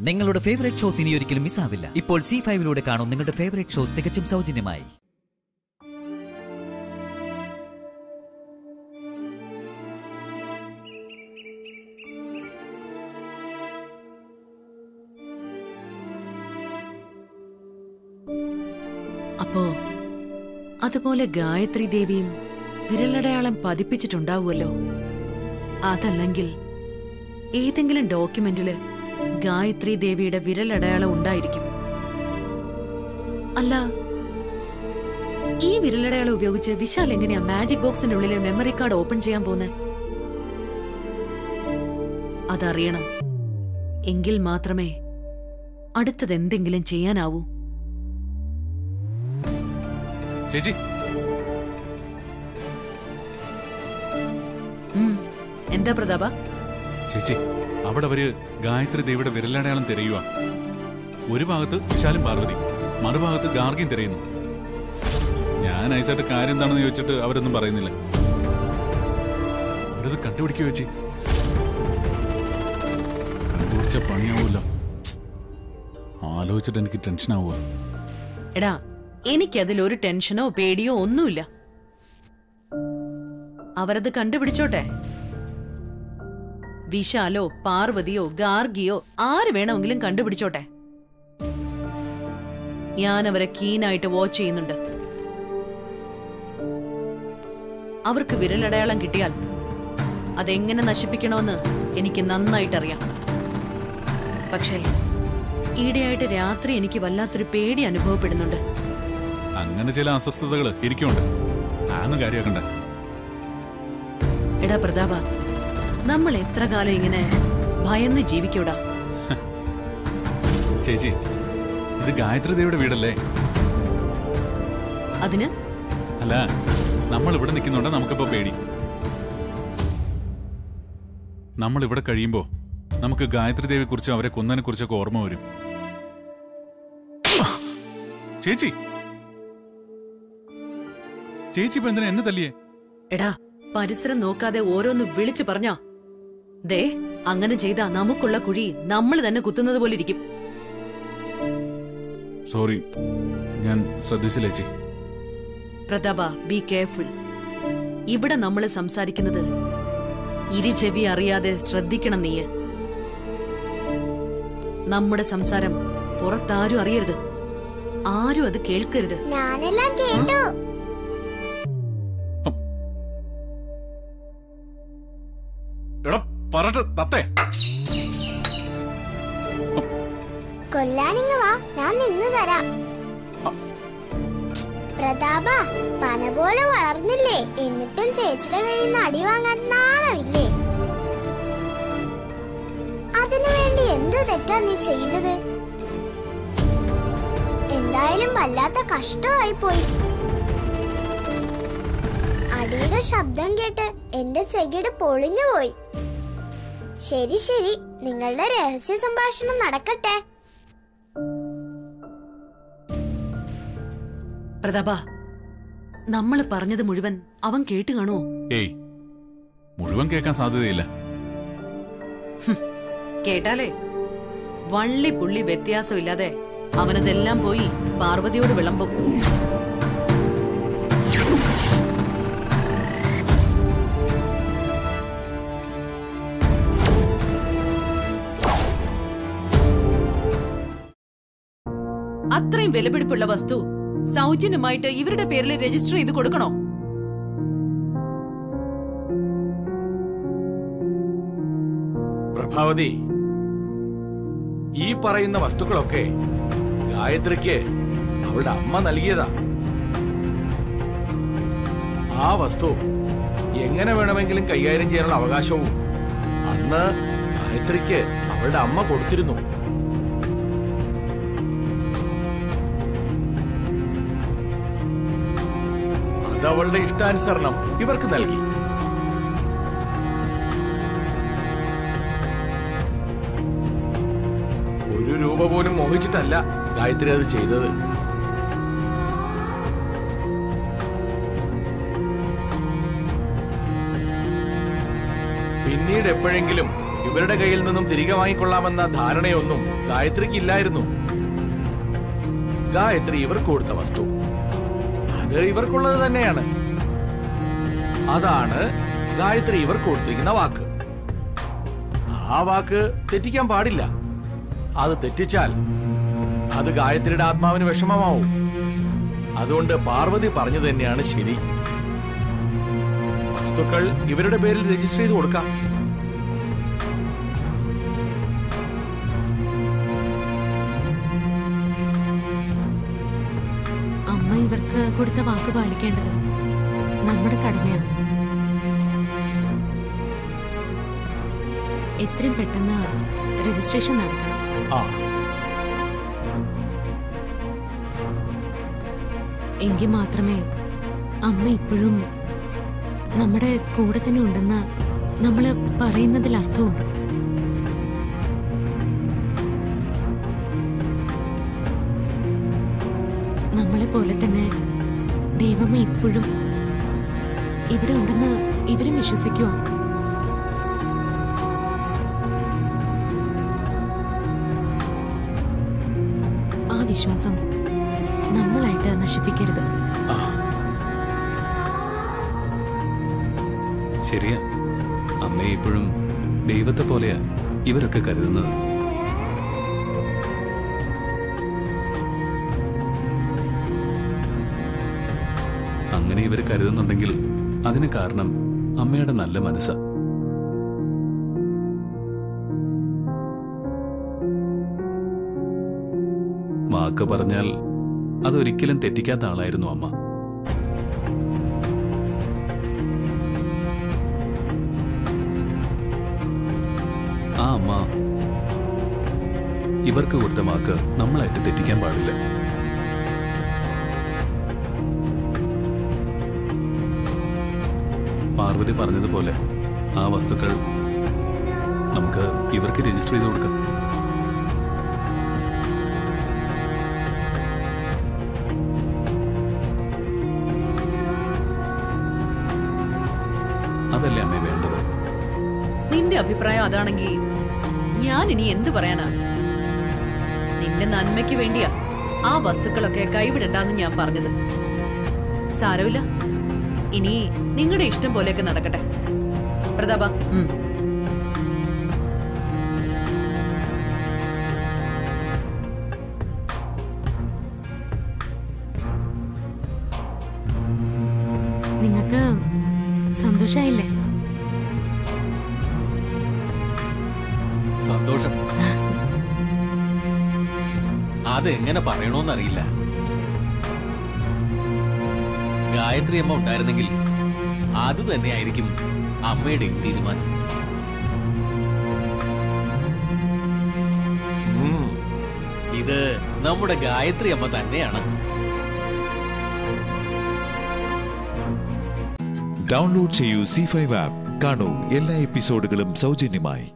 നിങ്ങളുടെ favourite shows ഇനി ഒരിക്കലും മിസ്സാവില്ല ഇപ്പോൾ സി ഫൈവിലൂടെ കാണും നിങ്ങളുടെ ഫേവറേറ്റ് ഷോ തികച്ചും സൗജന്യമായി അപ്പോ അതുപോലെ ഗായത്രി ദേവിയും വിരലടയാളം പതിപ്പിച്ചിട്ടുണ്ടാവുമല്ലോ അതല്ലെങ്കിൽ ഏതെങ്കിലും ഡോക്യുമെന്റില് ഗായത്രി ദേവിയുടെ വിരലടയാളം ഉണ്ടായിരിക്കും അല്ല ഈ വിരലടയാളം ഉപയോഗിച്ച് വിശാൽ എങ്ങനെയാ മാജിക് ബോക്സിന്റെ ഉള്ളിലെ മെമ്മറി കാർഡ് ഓപ്പൺ ചെയ്യാൻ പോകുന്നത് അതറിയണം എങ്കിൽ മാത്രമേ അടുത്തത് എന്തെങ്കിലും ചെയ്യാനാവൂ ചേച്ചി ഉം. എന്താ പ്രതാപ ചേച്ചി അവിടെ അവര് ഗായത്രി ദേവിയുടെ വിരലടയാളം തിരയുക ഒരു ഭാഗത്ത് വിശാലും പാർവതി മറുഭാഗത്ത് ഗാർഗിയും തിരയുന്നു ഞാൻ ഐസായിട്ട് കാര്യം എന്താണെന്ന് ചോദിച്ചിട്ട് അവരൊന്നും പറയുന്നില്ല അവരത് കണ്ടുപിടിക്കുക ചേച്ചി കണ്ടുപിടിച്ച പണിയാവൂല ആലോചിച്ചിട്ട് എനിക്ക് ടെൻഷൻ ആവുക എടാ എനിക്കതിൽ ഒരു ടെൻഷനോ പേടിയോ ഒന്നുമില്ല അവരത് കണ്ടുപിടിച്ചോട്ടെ വിശാലോ പാർവതിയോ ഗാർഗിയോ ആര് വേണമെങ്കിലും കണ്ടുപിടിച്ചോട്ടെ ഞാൻ അവരെ കീനായിട്ട് വാച്ച് ചെയ്യുന്നുണ്ട് അവർക്ക് വിരലടയാളം കിട്ടിയാൽ അതെങ്ങനെ നശിപ്പിക്കണമെന്ന് എനിക്ക് നന്നായിട്ടറിയാം പക്ഷേ ഈയിടെയായിട്ട് രാത്രി എനിക്ക് വല്ലാത്തൊരു പേടി അനുഭവപ്പെടുന്നുണ്ട് അങ്ങനെ ചില അസ്വസ്ഥതകൾ എനിക്കുണ്ട് ആന്ന് കാര്യമാക്കണ്ട എടാ പ്രതാപ നമ്മൾ എത്ര കാലം ഇങ്ങനെ ഭയന്ന് ജീവിക്കൂടാ ചേച്ചി ഇത് ഗായത്രി ദേവിയുടെ വീടല്ലേ അതിന് അല്ല നമ്മൾ ഇവിടെ നിൽക്കുന്നുണ്ട് നമുക്കിപ്പോ പേടി നമ്മൾ ഇവിടെ കഴിയുമ്പോ നമുക്ക് ഗായത്രി ദേവിയെ കുറിച്ചും അവരെ കൊന്നതിനെ കുറിച്ചൊക്കെ ഓർമ്മ വരും ചേച്ചി ചേച്ചി ഇപ്പൊ എന്തിനാ എന്നെ തല്ലിയേ എടാ പരിസരം നോക്കാതെ ഓരോന്ന് വിളിച്ചു പറഞ്ഞാ ദേ അങ്ങനെ ചെയ്താ നമുക്കുള്ള കുഴി നമ്മൾ തന്നെ കുത്തുന്നത് പോലെ ഇരിക്കും സോറി ഞാൻ ശ്രദ്ധിച്ചില്ല ചേച്ചി പ്രതാപ ബി കെയർഫുൾ ഇവിടെ നമ്മൾ സംസാരിക്കുന്നത് ഇരി ചെവി അറിയാതെ ശ്രദ്ധിക്കണം നീ നമ്മുടെ സംസാരം പുറത്താരും അറിയരുത് ആരും അത് കേൾക്കരുത് ഞാനെല്ലാം കേട്ടു എടാ പറട്ട് തത്തേ കൊല്ലാനിങ് വാ ഞാൻ നിന്ന് തരാം പ്രതാപ പന പോലെ വളർന്നില്ലേ എന്നിട്ടും ചേച്ചിയുടെ കയ്യിൽ നിന്ന് അടി വാങ്ങാൻ നാണമില്ലേ അതിനു വേണ്ടി എന്ത് തെറ്റാ നീ ചെയ്തത് എന്തായാലും വല്ലാത്ത കഷ്ടമായി പോയി അടിയുടെ ശബ്ദം കേട്ട് എന്റെ ചെകിട് പൊളിഞ്ഞു പോയി ശരി ശരി നിങ്ങളുടെ രഹസ്യ സംഭാഷണം നടക്കട്ടെ പ്രതാപ നമ്മൾ പറഞ്ഞത് മുഴുവൻ അവൻ കേട്ട് കാണുമോ ഏയ് മുഴുവൻ കേൾക്കാൻ സാധ്യതയില്ല കേട്ടാലേ വള്ളി പുള്ളി വ്യത്യാസമില്ലാതെ അവനതെല്ലാം പോയി പാർവതിയോട് വിളമ്പും അത്രയും വിലപിടിപ്പുള്ള വസ്തു സൗജന്യമായിട്ട് ഇവരുടെ പേരിൽ രജിസ്റ്റർ ചെയ്ത് കൊടുക്കണോ പ്രഭാവതി ഈ പറയുന്ന വസ്തുക്കളൊക്കെ ഗായത്രിക്ക് അവളുടെ അമ്മ നൽകിയതാ ആ വസ്തു എങ്ങനെ വേണമെങ്കിലും കൈകാര്യം ചെയ്യാനുള്ള അവകാശവും അന്ന് ഗായത്രിക്ക് അവളുടെ അമ്മ കൊടുത്തിരുന്നു അതവളുടെ ഇഷ്ടാനുസരണം ഇവർക്ക് നൽകി ഒരു രൂപ പോലും മോഹിച്ചിട്ടല്ല ഗായത്രി അത് ചെയ്തത് പിന്നീട് എപ്പോഴെങ്കിലും ഇവരുടെ കയ്യിൽ നിന്നും തിരികെ വാങ്ങിക്കൊള്ളാമെന്ന ധാരണയൊന്നും ഗായത്രിക്ക് ഇല്ലായിരുന്നു ഗായത്രി ഇവർക്ക് കൊടുത്ത വസ്തു അത് ഇവർക്കുള്ളത് തന്നെയാണ് അതാണ് ഗായത്രി ഇവർക്ക് കൊടുത്തിരിക്കുന്ന വാക്ക് ആ വാക്ക് തെറ്റിക്കാൻ പാടില്ല അത് തെറ്റിച്ചാൽ അത് ഗായത്രിയുടെ ആത്മാവിന് വിഷമമാവും അതുകൊണ്ട് പാർവതി പറഞ്ഞു തന്നെയാണ് ശരി വസ്തുക്കൾ ഇവരുടെ പേരിൽ രജിസ്റ്റർ ചെയ്ത് കൊടുക്കാം അമ്മ ഇവർക്ക് കൊടുത്ത വാക്ക് പാലിക്കേണ്ടത് നമ്മുടെ കടമയാണ് എത്രയും പെട്ടെന്ന് രജിസ്ട്രേഷൻ നടക്കണം ആ എങ്കിൽ മാത്രമേ അമ്മ ഇപ്പോഴും നമ്മുടെ കൂടെ തന്നെ ഉണ്ടെന്ന് നമ്മൾ പറയുന്നതിൽ അർത്ഥമുണ്ട് നമ്മളെ പോലെ തന്നെ ദൈവമേ ഇപ്പോഴും ഇവിടെ ഉണ്ടെന്ന് ഇവരും വിശ്വസിക്കുവാ ആ വിശ്വാസം നമ്മളായിട്ട് നശിപ്പിക്കരുത് ശരിയാ അമ്മയെ ഇപ്പോഴും ദൈവത്തെ പോലെയാ ഇവരൊക്കെ കരുതുന്നത് അങ്ങനെ ഇവർ കരുതുന്നുണ്ടെങ്കിൽ അതിന് കാരണം അമ്മയുടെ നല്ല മനസ്സാ വാക്ക് പറഞ്ഞാൽ അതൊരിക്കലും തെറ്റിക്കാത്ത ആളായിരുന്നു അമ്മ ആ അമ്മ ഇവർക്ക് കൊടുത്ത വാക്ക് നമ്മളായിട്ട് തെറ്റിക്കാൻ പാടില്ല പാർവതി പറഞ്ഞതുപോലെ ആ വസ്തുക്കൾ നമുക്ക് ഇവർക്ക് രജിസ്റ്റർ ചെയ്ത് കൊടുക്കാം അതല്ലേ അമ്മേ വേണ്ടത് നിന്റെ അഭിപ്രായം അതാണെങ്കിൽ ഞാൻ ഇനി എന്തു പറയാനാ നിന്റെ നന്മയ്ക്ക് വേണ്ടിയാ ആ വസ്തുക്കളൊക്കെ കൈവിടണ്ടെന്ന് ഞാൻ പറഞ്ഞത് സാരമില്ല ഇനി നിങ്ങളുടെ ഇഷ്ടം പോലെയൊക്കെ നടക്കട്ടെ പ്രതാപ ഉം. നിങ്ങൾക്ക് സന്തോഷായില്ലേ സന്തോഷം അതെങ്ങനെ പറയണോന്നറിയില്ല ഗായത്രി അമ്മ ഉണ്ടായിരുന്നെങ്കിൽ അത് തന്നെയായിരിക്കും അമ്മയുടെയും തീരുമാനം ഉം. ഇത് നമ്മുടെ ഗായത്രി അമ്മ തന്നെയാണ് ഡൗൺലോഡ് ചെയ്യൂ സി ഫൈവ് ആപ്പ് കാണൂ എല്ലാ എപ്പിസോഡുകളും സൗജന്യമായി